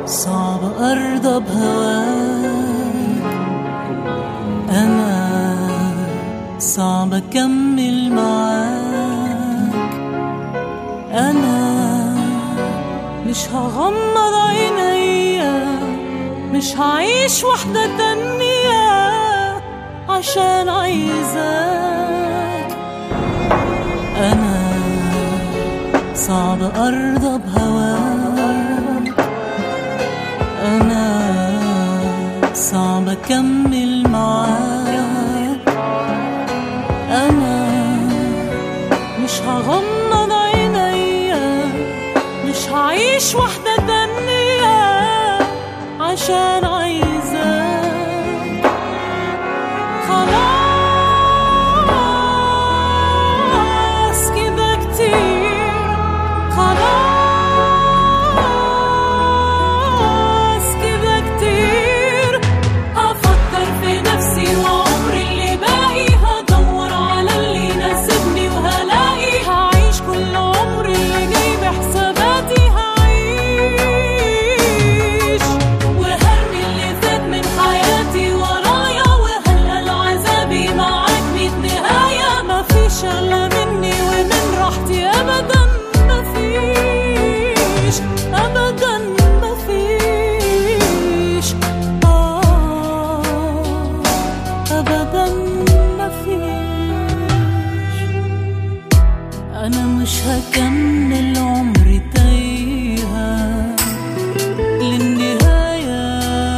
صعب أرضى بهواك أنا صعب أكمل معاك أنا مش هغمض عينيا مش هعيش وحدة تانية عشان عايزاك أنا صعب أرضى بهواك أنا صعب أكمل معاك أنا مش هغمض عينيا مش هعيش وحدة تانية عشان عايزاك خلاص كده كتير خلاص كده كتير هفكر في نفسي وعمري اللي باقي هدور على اللي يناسبني وهلاقي هعيش كل عمري اللي جاي بحساباتي هعيش وهرمي اللي فات من حياتي ورايا وهلقى العذابي معاك ميت نهاية مفيش أغلى مني ومن راحتي أبدا مفيش أبدا مفيش آه أبدا مفيش أنا مش هكمل عمري تايهة للنهاية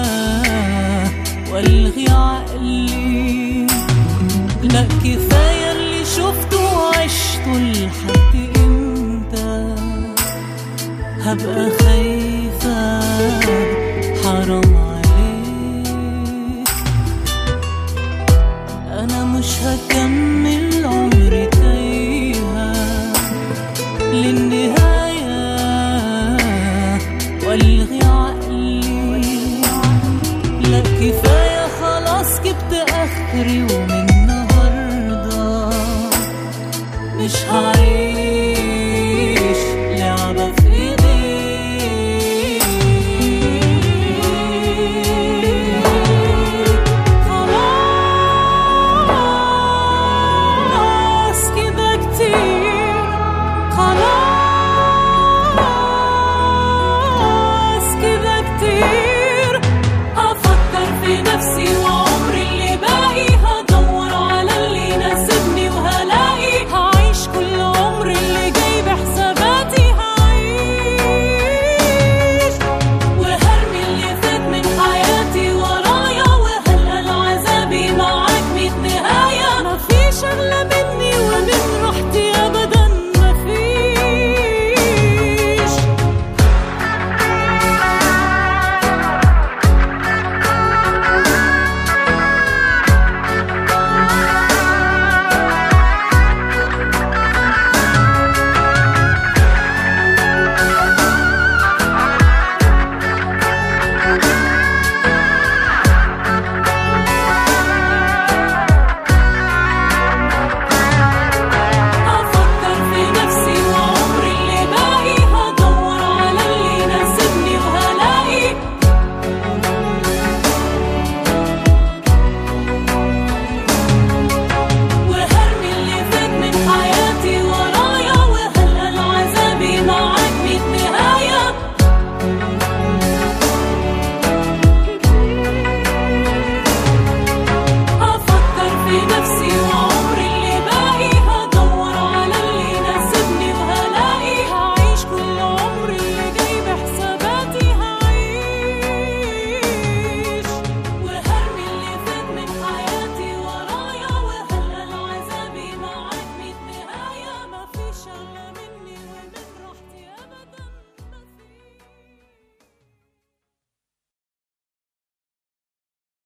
والغي عقلي لا كفاية اللي شفته وعشته لحد امتى هبقى خايفة حرام عليك أنا مش هكمل عمري تايهة للنهاية والغي عقلي